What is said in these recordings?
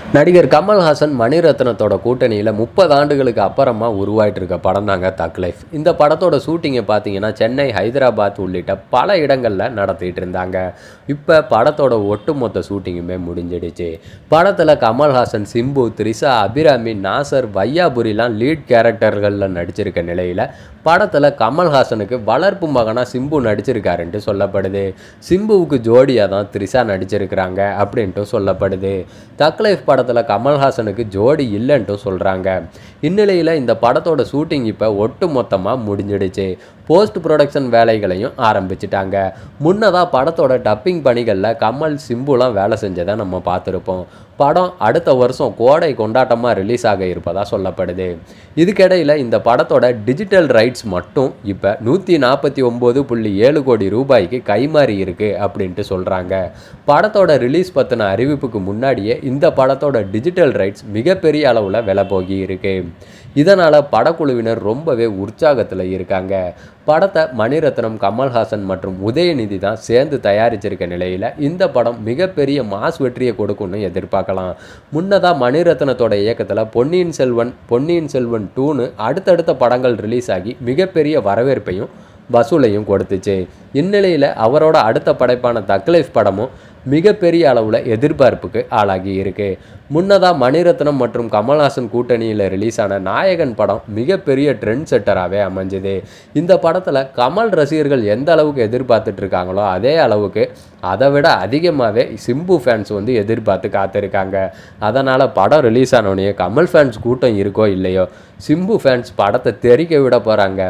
நடிகர் கமல்ஹாசன் மணிரத்னத்தோட கூட்டணியில் முப்பது ஆண்டுகளுக்கு அப்புறமா உருவாயிட்டு இருக்க படம் தாங்க தக் லைஃப் இந்த படத்தோட ஷூட்டிங்கை பார்த்தீங்கன்னா சென்னை ஹைதராபாத் உள்ளிட்ட பல இடங்களில் நடத்திட்டு இருந்தாங்க இப்போ படத்தோட ஒட்டுமொத்த ஷூட்டிங்குமே முடிஞ்சிடுச்சு படத்தில் கமல்ஹாசன் சிம்பு த்ரிஷா அபிராமி நாசர் வையாபுரிலாம் லீட் கேரக்டர்களில் நடிச்சிருக்க நிலையில் படத்தில் கமல்ஹாசனுக்கு வளர்ப்பு மகனாக சிம்பு நடிச்சிருக்காருன்ட்டு சொல்லப்படுது சிம்புவுக்கு ஜோடியாக தான் த்ரிஷா நடிச்சிருக்கிறாங்க அப்படின்ட்டு சொல்லப்படுது தக் லைஃப் படத்தில் கமல்ஹாசனுக்கு ஜோடி இல்லைன்ட்டும் சொல்கிறாங்க இந்நிலையில் இந்த படத்தோட ஷூட்டிங் இப்போ ஒட்டு மொத்தமாக முடிஞ்சிடுச்சு போஸ்ட் ப்ரொடக்ஷன் வேலைகளையும் ஆரம்பிச்சிட்டாங்க முன்னதாக படத்தோட டப்பிங் பணிகளில் கமல் சிம்புலாம் வேலை செஞ்சதை நம்ம பார்த்துருப்போம் படம் அடுத்த வருஷம் கோடை கொண்டாட்டமாக ரிலீஸ் ஆக இருப்பதாக சொல்லப்படுது இதுக்கிடையில் இந்த படத்தோட டிஜிட்டல் ரைட்ஸ் மட்டும் இப்போ நூற்றி நாற்பத்தி ஒம்பது புள்ளி ஏழு கோடி ரூபாய்க்கு கைமாறி இருக்குது அப்படின்ட்டு சொல்கிறாங்க படத்தோட ரிலீஸ் பற்றின அறிவிப்புக்கு முன்னாடியே இந்த படத்தோட டிஜிட்டல் ரைட்ஸ் மிகப்பெரிய அளவில் விலை போகி இருக்கு இதனால் படக்குழுவினர் ரொம்பவே உற்சாகத்தில் இருக்காங்க படத்தை மணிரத்னம் கமல்ஹாசன் மற்றும் உதயநிதி தான் சேர்ந்து தயாரிச்சிருக்க நிலையில் இந்த படம் மிகப்பெரிய மாஸ் வெற்றியை கொடுக்கும்னு எதிர்பார்க்கலாம் முன்னதாக மணிரத்னத்தோட இயக்கத்தில் பொன்னியின் செல்வன் பொன்னியின் செல்வன் டூன்னு அடுத்தடுத்த படங்கள் ரிலீஸ் ஆகி மிகப்பெரிய வரவேற்பையும் வசூலையும் கொடுத்துச்சு இந்நிலையில் அவரோட அடுத்த படைப்பான தக்லைஃப் படமும் மிகப்பெரிய அளவில் எதிர்பார்ப்புக்கு ஆளாகி இருக்கு முன்னதாக மணிரத்னம் மற்றும் கமல்ஹாசன் கூட்டணியில் ரிலீஸ் ஆன நாயகன் படம் மிகப்பெரிய ட்ரெண்ட் செட்டராகவே அமைஞ்சுது இந்த படத்தில் கமல் ரசிகர்கள் எந்த அளவுக்கு எதிர்பார்த்துட்டு இருக்காங்களோ அதே அளவுக்கு அதை விட அதிகமாகவே சிம்பு ஃபேன்ஸ் வந்து எதிர்பார்த்து காத்திருக்காங்க அதனால் படம் ரிலீஸ் ஆனோடனே கமல் ஃபேன்ஸ் கூட்டம் இருக்கோ இல்லையோ சிம்பு ஃபேன்ஸ் படத்தை தெறிக்க விட போகிறாங்க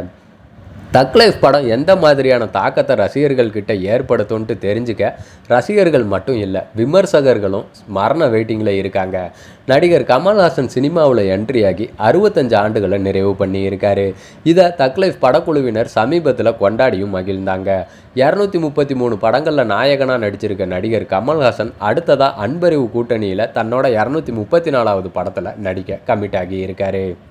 தக் லைஃப் படம் எந்த மாதிரியான தாக்கத்தை ரசிகர்கள் கிட்ட ஏற்படுத்தும்ன்ட்டு தெரிஞ்சுக்க ரசிகர்கள் மட்டும் இல்லை விமர்சகர்களும் மரண வெயிட்டிங்கில் இருக்காங்க நடிகர் கமல்ஹாசன் சினிமாவில் என்ட்ரி ஆகி அறுபத்தஞ்சு ஆண்டுகளை நிறைவு பண்ணி இருக்காரு இதை தக் லைஃப் படக்குழுவினர் சமீபத்தில் கொண்டாடியும் மகிழ்ந்தாங்க இரநூத்தி முப்பத்தி மூணு படங்களில் நாயகனாக நடிச்சிருக்க நடிகர் கமல்ஹாசன் அடுத்ததாக அன்பறிவு கூட்டணியில் தன்னோட இரநூத்தி முப்பத்தி நாலாவது படத்தில் நடிக்க கமிட் ஆகி இருக்காரு